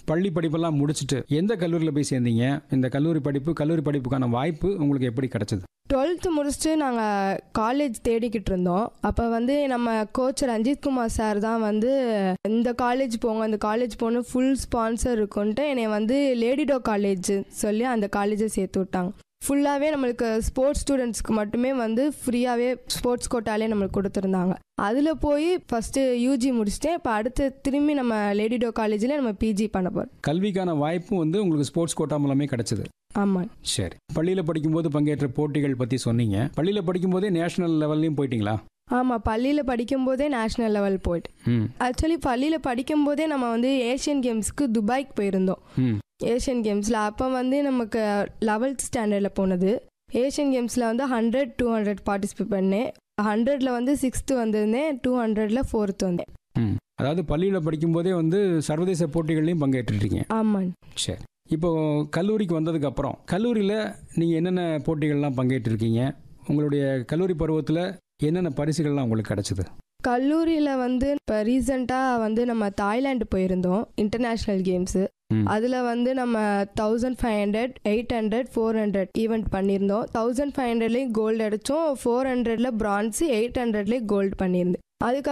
பள்ளி படிப்பெல்லாம் முடிச்சுட்டு எந்த கல்லூரியில் போய் சேர்ந்தீங்க இந்த கல்லூரி படிப்பு கல்லூரி படிப்புக்கான வாய்ப்பு உங்களுக்கு எப்படி கிடைச்சது டுவெல்த்து முடிச்சுட்டு நாங்கள் காலேஜ் தேடிக்கிட்டு இருந்தோம் அப்போ வந்து நம்ம கோச் ரஞ்சித் குமார் சார் தான் வந்து இந்த காலேஜ் போங்க இந்த காலேஜ் போகணும் ஃபுல் ஸ்பான்சர் இருக்குன்ட்டு என்னை வந்து லேடிடோ காலேஜ் சொல்லி அந்த காலேஜை சேர்த்து விட்டாங்க ஃபுல்லாகவே நம்மளுக்கு ஸ்போர்ட்ஸ் ஸ்டூடெண்ட்ஸ்க்கு மட்டுமே வந்து ஃப்ரீயாகவே ஸ்போர்ட்ஸ் கோட்டாலே நம்மளுக்கு கொடுத்துருந்தாங்க அதில் போய் ஃபஸ்ட்டு யூஜி முடிச்சுட்டு இப்போ அடுத்து திரும்பி நம்ம லேடிடோ காலேஜில் நம்ம பிஜி பண்ண போகிறோம் கல்விக்கான வாய்ப்பும் வந்து உங்களுக்கு ஸ்போர்ட்ஸ் கோட்டா மூலமே கிடைச்சது ஆமாம் சரி பள்ளியில் படிக்கும்போது பங்கேற்ற போட்டிகள் பற்றி சொன்னீங்க பள்ளியில் படிக்கும்போதே நேஷனல் லெவல்லையும் போயிட்டீங்களா ஆமாம் பள்ளியில் படிக்கும்போதே நேஷ்னல் லெவல் போயிட்டு ம் ஆக்சுவலி பள்ளியில் படிக்கும்போதே நம்ம வந்து ஏஷியன் கேம்ஸ்க்கு துபாய்க்கு போயிருந்தோம் ம் ஏஷியன் கேம்ஸில் அப்போ வந்து நமக்கு லெவல்த் ஸ்டாண்டர்டில் போனது ஏஷியன் கேம்ஸில் வந்து ஹண்ட்ரட் டூ ஹண்ட்ரட் பார்ட்டிசிபேட் பண்ணேன் ஹண்ட்ரடில் வந்து சிக்ஸ்த்து வந்திருந்தேன் டூ ஹண்ட்ரடில் ஃபோர்த்து வந்தேன் ம் அதாவது பள்ளியில் படிக்கும்போதே வந்து சர்வதேச போட்டிகள்லையும் பங்கேற்றுட்டீங்க ஆமாம் சரி இப்போ கல்லூரிக்கு வந்ததுக்கு அப்புறம் கல்லூரியில் நீங்கள் என்னென்ன போட்டிகள்லாம் பங்கேற்றிருக்கீங்க உங்களுடைய கல்லூரி பருவத்தில் என்னென்ன பரிசுகள்லாம் உங்களுக்கு கிடைச்சது கல்லூரியில் வந்து இப்போ ரீசெண்டாக வந்து நம்ம தாய்லாந்து போயிருந்தோம் இன்டர்நேஷ்னல் கேம்ஸு ம். அதில் வந்து நம்ம thousand five hundred eight hundred four hundred event பண்ணியிருந்தோம் தௌசண்ட் ஃபைவ் ஹண்ட்ரட்லேயும் கோல்டு அடித்தோம் ஃபோர் ஹண்ட்ரடில் பிரான்ஸு எயிட் ஹண்ட்ரட்லேயும் கோல்டு பண்ணியிருந்தேன் அதுக்கு